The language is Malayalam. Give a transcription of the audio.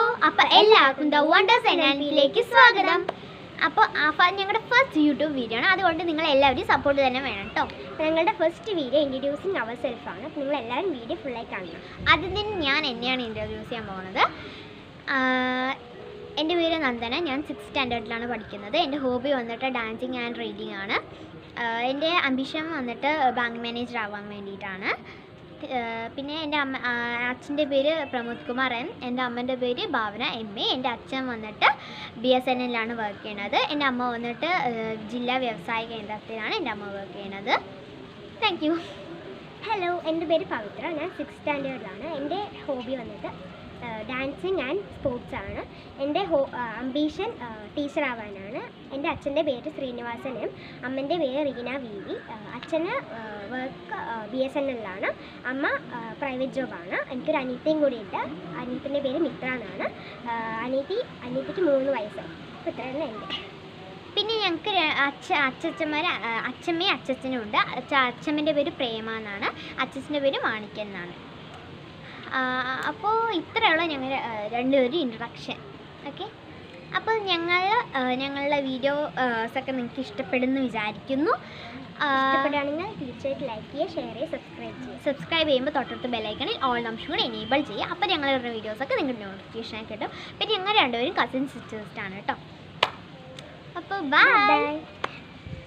അപ്പോൾ എല്ലാവർക്കും ദ വണ്ടേഴ്സ് എനാലിറ്റിയിലേക്ക് സ്വാഗതം അപ്പോൾ ഞങ്ങളുടെ ഫസ്റ്റ് യൂട്യൂബ് വീഡിയോ ആണ് അതുകൊണ്ട് നിങ്ങൾ എല്ലാവരും സപ്പോർട്ട് തന്നെ വേണം കേട്ടോ ഞങ്ങളുടെ ഫസ്റ്റ് വീഡിയോ ഇൻട്രൊഡ്യൂസിങ് അവർ സെൽഫാണ് അപ്പോൾ നിങ്ങൾ എല്ലാവരും വീഡിയോ ഫുള്ളായി കാണണം ആദ്യം തന്നെ ഞാൻ എന്നെയാണ് ഇൻട്രൊഡ്യൂസ് ചെയ്യാൻ പോകുന്നത് ആഹ് എൻ്റെ പേര് നന്ദന ഞാൻ സിക്സ് സ്റ്റാൻഡേർഡിലാണ് പഠിക്കുന്നത് എൻ്റെ ഹോബി വന്നിട്ട് ഡാൻസിങ് ആൻഡ് റീഡിങ് ആണ് ആഹ് എൻ്റെ അംബിഷൻ വന്നിട്ട് ബാങ്ക് മാനേജർ ആവാൻ വേണ്ടിയിട്ടാണ് ആഹ് പിന്നെ എൻ്റെ അമ്മ അച്ഛൻ്റെ പേര് പ്രമോദ് കുമാർ എൻ എൻ്റെ അമ്മൻ്റെ പേര് ഭാവന എം എ എൻ്റെ അച്ഛൻ വന്നിട്ട് ബി എസ് എൻ എല്ലാണ് വർക്ക് ചെയ്യണത് എൻ്റെ അമ്മ വന്നിട്ട് ആഹ് ജില്ലാ വ്യവസായ കേന്ദ്രത്തിലാണ് എൻ്റെ അമ്മ വർക്ക് ചെയ്യണത് താങ്ക് യു ഹലോ എൻ്റെ പേര് പവിത്ര ഞാൻ സിക്സ് സ്റ്റാൻഡേർഡിലാണ് എൻ്റെ ഹോബി വന്നിട്ട് ഡാൻസിങ് ആൻഡ് സ്പോർട്സ് ആണ് എൻ്റെ ഹോ അംബീഷൻ ടീച്ചർ ആവാനാണ് എൻ്റെ അച്ഛൻ്റെ പേര് ശ്രീനിവാസൻ എം അമ്മൻ്റെ പേര് റീന വി വി അച്ഛന് വർക്ക് ബി എസ് എൻ എല്ലാണ് അമ്മ പ്രൈവറ്റ് ജോബാണ് എനിക്കൊരു അനീത്തയും കൂടിയുണ്ട് അനീത്തിൻ്റെ പേര് മിത്ര എന്നാണ് അനീതി അനീതിക്ക് മൂന്ന് വയസ്സ് അപ്പോൾ ഇത്ര തന്നെ എൻ്റെ പിന്നെ ഞങ്ങൾക്ക് അച്ഛ അച്ചച്ചന്മാർ അച്ഛമ്മയും അച്ചച്ചനും ഉണ്ട് അച്ഛ അച്ഛമ്മൻ്റെ പേര് പ്രേമ എന്നാണ് അച്ചച്ചൻ്റെ പേര് മാണിക്യൻ എന്നാണ് അപ്പോൾ ഇത്രയുള്ള ഞങ്ങൾ രണ്ടുപേരും ഇൻട്രഡക്ഷൻ ഓക്കെ അപ്പോൾ ഞങ്ങൾ ഞങ്ങളുടെ വീഡിയോസ് ഒക്കെ നിങ്ങൾക്ക് ഇഷ്ടപ്പെടുന്നു വിചാരിക്കുന്നു ഇഷ്ടപ്പെടുകയാണെങ്കിൽ തീർച്ചയായിട്ടും ലൈക്ക് ചെയ്യുക ഷെയർ ചെയ്യുക സബ്സ്ക്രൈബ് ചെയ്യുക സബ്സ്ക്രൈബ് ചെയ്യുമ്പോൾ തൊട്ടടുത്ത് ബെല്ലൈക്കണിൽ ഓൾ ഓപ്ഷൻ കൂടെ എനേബിൾ ചെയ്യുക അപ്പോൾ ഞങ്ങളുടെ വീഡിയോസൊക്കെ നിങ്ങൾക്ക് നോട്ടിഫിക്കേഷൻ കിട്ടും പിന്നെ ഞങ്ങൾ രണ്ടുപേരും കസിൻ സിസ്റ്റേഴ്സാണ് കേട്ടോ അപ്പോൾ ബൈ ബൈ